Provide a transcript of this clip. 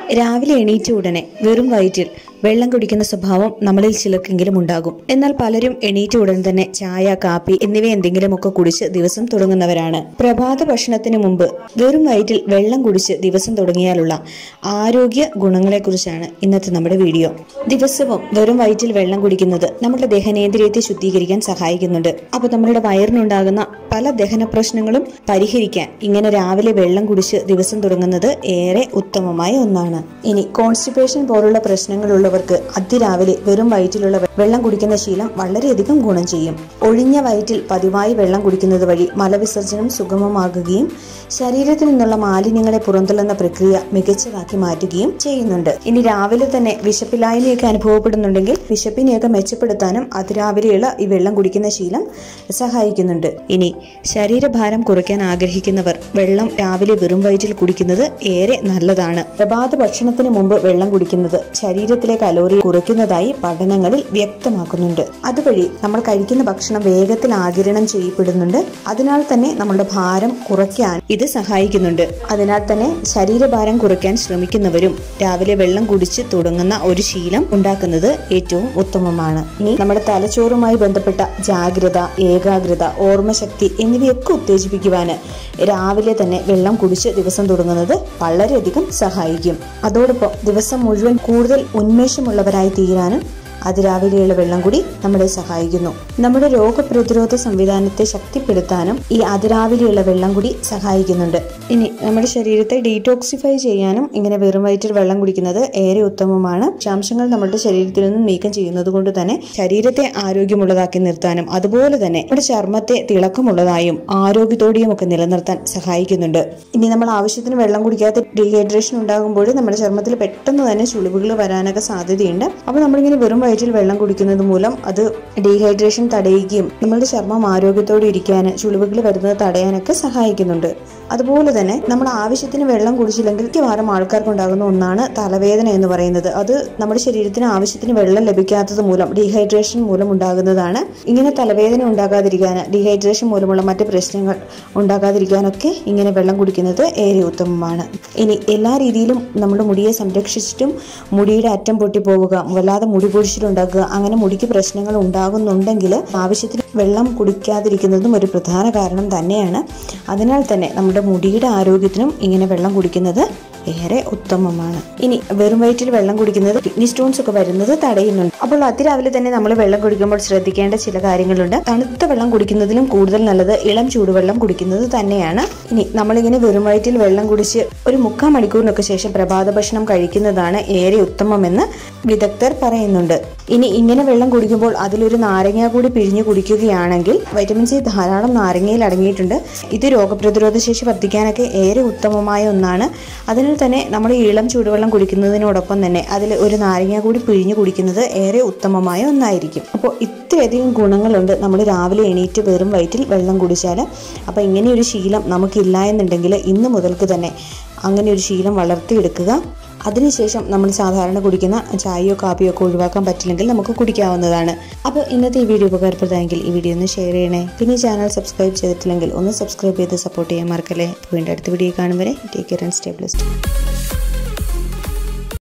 രാവിലെ എണീറ്റ ഉടനെ വെറും വയറ്റിൽ വെള്ളം കുടിക്കുന്ന സ്വഭാവം നമ്മളിൽ ചിലർക്കെങ്കിലും ഉണ്ടാകും എന്നാൽ പലരും എണീറ്റ ഉടൻ തന്നെ ചായ കാപ്പി എന്നിവ എന്തെങ്കിലുമൊക്കെ കുടിച്ച് ദിവസം തുടങ്ങുന്നവരാണ് പ്രഭാത ഭക്ഷണത്തിന് മുമ്പ് വെറും വയറ്റിൽ വെള്ളം കുടിച്ച് ദിവസം തുടങ്ങിയാലുള്ള ആരോഗ്യ ഗുണങ്ങളെക്കുറിച്ചാണ് ഇന്നത്തെ നമ്മുടെ വീഡിയോ ദിവസവും വെറും വയറ്റിൽ വെള്ളം കുടിക്കുന്നത് നമ്മുടെ ദഹനേന്ദ്രിയത്തെ ശുദ്ധീകരിക്കാൻ സഹായിക്കുന്നുണ്ട് അപ്പോൾ നമ്മളുടെ വയറിനുണ്ടാകുന്ന പല ദഹന പ്രശ്നങ്ങളും പരിഹരിക്കാൻ ഇങ്ങനെ രാവിലെ വെള്ളം കുടിച്ച് ദിവസം തുടങ്ങുന്നത് ഏറെ ഉത്തമമായ ഒന്നാണ് ഇനി കോൺസ്റ്റിപ്പേഷൻ പോലുള്ള പ്രശ്നങ്ങളുള്ളവർക്ക് അതിരാവിലെ വെറും വയറ്റിലുള്ള വെ- വെള്ളം കുടിക്കുന്ന ശീലം വളരെയധികം ഗുണം ചെയ്യും ഒഴിഞ്ഞ വയറ്റിൽ പതിവായി വെള്ളം കുടിക്കുന്നത് വഴി മലവിസർജനം സുഗമമാകുകയും ശരീരത്തിൽ നിന്നുള്ള മാലിന്യങ്ങളെ പുറന്തള്ളുന്ന പ്രക്രിയ മികച്ചതാക്കി മാറ്റുകയും ചെയ്യുന്നുണ്ട് ഇനി രാവിലെ തന്നെ വിശപ്പില്ലായ്മയൊക്കെ അനുഭവപ്പെടുന്നുണ്ടെങ്കിൽ വിശപ്പിനെയൊക്കെ മെച്ചപ്പെടുത്താനും അതിരാവിലെയുള്ള ഈ വെള്ളം കുടിക്കുന്ന ശീലം സഹായിക്കുന്നുണ്ട് ഇനി ശരീരഭാരം കുറയ്ക്കാൻ ആഗ്രഹിക്കുന്നവർ വെള്ളം രാവിലെ വെറും വയറ്റിൽ കുടിക്കുന്നത് ഏറെ നല്ലതാണ് പ്രഭാത ഭക്ഷണത്തിന് മുമ്പ് വെള്ളം കുടിക്കുന്നത് ശരീരത്തിലെ കലോറി കുറയ്ക്കുന്നതായി പഠനങ്ങളിൽ വ്യക്തമാക്കുന്നുണ്ട് അതുവഴി നമ്മൾ കഴിക്കുന്ന ഭക്ഷണം വേഗത്തിൽ ആകിരണം ചെയ്യപ്പെടുന്നുണ്ട് അതിനാൽ തന്നെ നമ്മുടെ ഭാരം കുറയ്ക്കാൻ ഇത് സഹായിക്കുന്നുണ്ട് അതിനാൽ തന്നെ ശരീരഭാരം കുറയ്ക്കാൻ ശ്രമിക്കുന്നവരും രാവിലെ വെള്ളം കുടിച്ച് തുടങ്ങുന്ന ഒരു ശീലം ഉണ്ടാക്കുന്നത് ഏറ്റവും ഉത്തമമാണ് ഇനി നമ്മുടെ തലച്ചോറുമായി ബന്ധപ്പെട്ട ജാഗ്രത ഏകാഗ്രത ഓർമ്മശക്തി എന്നിവയൊക്കെ ഉത്തേജിപ്പിക്കുവാന് രാവിലെ തന്നെ വെള്ളം കുടിച്ച് ദിവസം തുടങ്ങുന്നത് വളരെയധികം സഹായിക്കും അതോടൊപ്പം ദിവസം മുഴുവൻ കൂടുതൽ ഉന്മേഷമുള്ളവരായി തീരാനും അതിരാവിലെയുള്ള വെള്ളം കൂടി നമ്മളെ സഹായിക്കുന്നു നമ്മുടെ രോഗപ്രതിരോധ സംവിധാനത്തെ ശക്തിപ്പെടുത്താനും ഈ അതിരാവിലെയുള്ള വെള്ളം കൂടി സഹായിക്കുന്നുണ്ട് ഇനി നമ്മുടെ ശരീരത്തെ ഡീറ്റോക്സിഫൈ ചെയ്യാനും ഇങ്ങനെ വെറും വയറ്റിൽ വെള്ളം കുടിക്കുന്നത് ഏറെ ഉത്തമമാണ് വിഷാംശങ്ങൾ നമ്മുടെ ശരീരത്തിൽ നിന്നും നീക്കം ചെയ്യുന്നത് കൊണ്ട് തന്നെ ശരീരത്തെ ആരോഗ്യമുള്ളതാക്കി നിർത്താനും അതുപോലെ തന്നെ നമ്മുടെ ചർമ്മത്തെ തിളക്കമുള്ളതായും ആരോഗ്യത്തോടെയും ഒക്കെ നിലനിർത്താൻ സഹായിക്കുന്നുണ്ട് ഇനി നമ്മൾ ആവശ്യത്തിന് വെള്ളം കുടിക്കാത്ത ഡീഹൈഡ്രേഷൻ ഉണ്ടാകുമ്പോൾ നമ്മുടെ ചർമ്മത്തിൽ പെട്ടെന്ന് തന്നെ ചുളിവുകൾ വരാനൊക്കെ സാധ്യതയുണ്ട് അപ്പോൾ നമ്മളിങ്ങനെ വെറും വയറ്റിൽ വെള്ളം കുടിക്കുന്നത് മൂലം അത് ഡീഹൈഡ്രേഷൻ തടയുകയും നമ്മളുടെ ചർമ്മം ആരോഗ്യത്തോടെ ഇരിക്കാൻ ചുളിവുകൾ വരുന്നത് തടയാനൊക്കെ സഹായിക്കുന്നുണ്ട് അതുപോലെ തന്നെ നമ്മൾ ആവശ്യത്തിന് വെള്ളം കുടിച്ചില്ലെങ്കിൽ മിക്കവാറും ആൾക്കാർക്ക് ഉണ്ടാകുന്ന ഒന്നാണ് തലവേദന എന്ന് പറയുന്നത് അത് നമ്മുടെ ശരീരത്തിന് ആവശ്യത്തിന് വെള്ളം ലഭിക്കാത്തത് മൂലം ഡീഹൈഡ്രേഷൻ മൂലം ഉണ്ടാകുന്നതാണ് ഇങ്ങനെ തലവേദന ഉണ്ടാകാതിരിക്കാൻ ഡീഹൈഡ്രേഷൻ മൂലമുള്ള മറ്റ് പ്രശ്നങ്ങൾ ഉണ്ടാകാതിരിക്കാനൊക്കെ ഇങ്ങനെ വെള്ളം കുടിക്കുന്നത് ഏറെ ഉത്തമമാണ് ഇനി എല്ലാ രീതിയിലും നമ്മുടെ മുടിയെ സംരക്ഷിച്ചിട്ടും മുടിയുടെ അറ്റം പൊട്ടിപ്പോവുക വല്ലാതെ മുടി പൊഴിച്ചിലുണ്ടാക്കുക അങ്ങനെ മുടിക്ക് പ്രശ്നങ്ങൾ ഉണ്ടാകുന്നുണ്ടെങ്കിൽ ആവശ്യത്തിന് വെള്ളം കുടിക്കാതിരിക്കുന്നതും ഒരു പ്രധാന കാരണം തന്നെയാണ് അതിനാൽ തന്നെ നമ്മുടെ മുടിയുടെ ആരോഗ്യത്തിനും ഇങ്ങനെ വെള്ളം കുടിക്കുന്നത് ഏറെ ഉത്തമമാണ് ഇനി വെറും വയറ്റിൽ വെള്ളം കുടിക്കുന്നത് കിഡ്നി സ്റ്റോൺസ് ഒക്കെ വരുന്നത് തടയുന്നുണ്ട് അപ്പോൾ അതിരാവിലെ തന്നെ നമ്മൾ വെള്ളം കുടിക്കുമ്പോൾ ശ്രദ്ധിക്കേണ്ട ചില കാര്യങ്ങളുണ്ട് തണുത്ത വെള്ളം കുടിക്കുന്നതിലും കൂടുതൽ നല്ലത് ഇളം ചൂടുവെള്ളം കുടിക്കുന്നത് തന്നെയാണ് ഇനി നമ്മളിങ്ങനെ വെറും വയറ്റിൽ വെള്ളം കുടിച്ച് ഒരു മുക്കാൽ മണിക്കൂറിനൊക്കെ ശേഷം പ്രഭാത ഭക്ഷണം കഴിക്കുന്നതാണ് ഏറെ ഉത്തമമെന്ന് വിദഗ്ധർ പറയുന്നുണ്ട് ഇനി ഇങ്ങനെ വെള്ളം കുടിക്കുമ്പോൾ അതിലൊരു നാരങ്ങ കൂടി പിഴിഞ്ഞു കുടിക്കുകയാണെങ്കിൽ വൈറ്റമിൻ സി ധാരാളം നാരങ്ങയിൽ അടങ്ങിയിട്ടുണ്ട് ഇത് രോഗപ്രതിരോധ ശേഷി വർദ്ധിക്കാനൊക്കെ ഏറെ ഉത്തമമായ ഒന്നാണ് അതിനാൽ തന്നെ നമ്മൾ ഈ ഇളം ചൂടുവെള്ളം കുടിക്കുന്നതിനോടൊപ്പം തന്നെ അതിൽ ഒരു നാരങ്ങ കൂടി പിഴിഞ്ഞു കുടിക്കുന്നത് ഏറെ ഉത്തമമായ ഒന്നായിരിക്കും അപ്പോൾ ഇത്രയധികം ഗുണങ്ങളുണ്ട് നമ്മൾ രാവിലെ എണീറ്റ് വെറും വയറ്റിൽ വെള്ളം കുടിച്ചാൽ അപ്പോൾ ഇങ്ങനെയൊരു ശീലം നമുക്കില്ല എന്നുണ്ടെങ്കിൽ ഇന്ന് മുതൽക്ക് തന്നെ അങ്ങനെ ഒരു ശീലം വളർത്തിയെടുക്കുക അതിനുശേഷം നമ്മൾ സാധാരണ കുടിക്കുന്ന ചായയോ കാപ്പിയോ ഒക്കെ ഒഴിവാക്കാൻ പറ്റില്ലെങ്കിൽ നമുക്ക് കുടിക്കാവുന്നതാണ് അപ്പോൾ ഇന്നത്തെ ഈ വീഡിയോ ഉപകാരപ്രദമെങ്കിൽ ഈ വീഡിയോ ഒന്ന് ഷെയർ ചെയ്യണേ പിന്നെ ഈ ചാനൽ സബ്സ്ക്രൈബ് ചെയ്തിട്ടില്ലെങ്കിൽ ഒന്ന് സബ്സ്ക്രൈബ് ചെയ്ത് സപ്പോർട്ട് ചെയ്യാൻ മറക്കല്ലേ വീണ്ടും അടുത്ത വീഡിയോ കാണും വരെ take care and stay blessed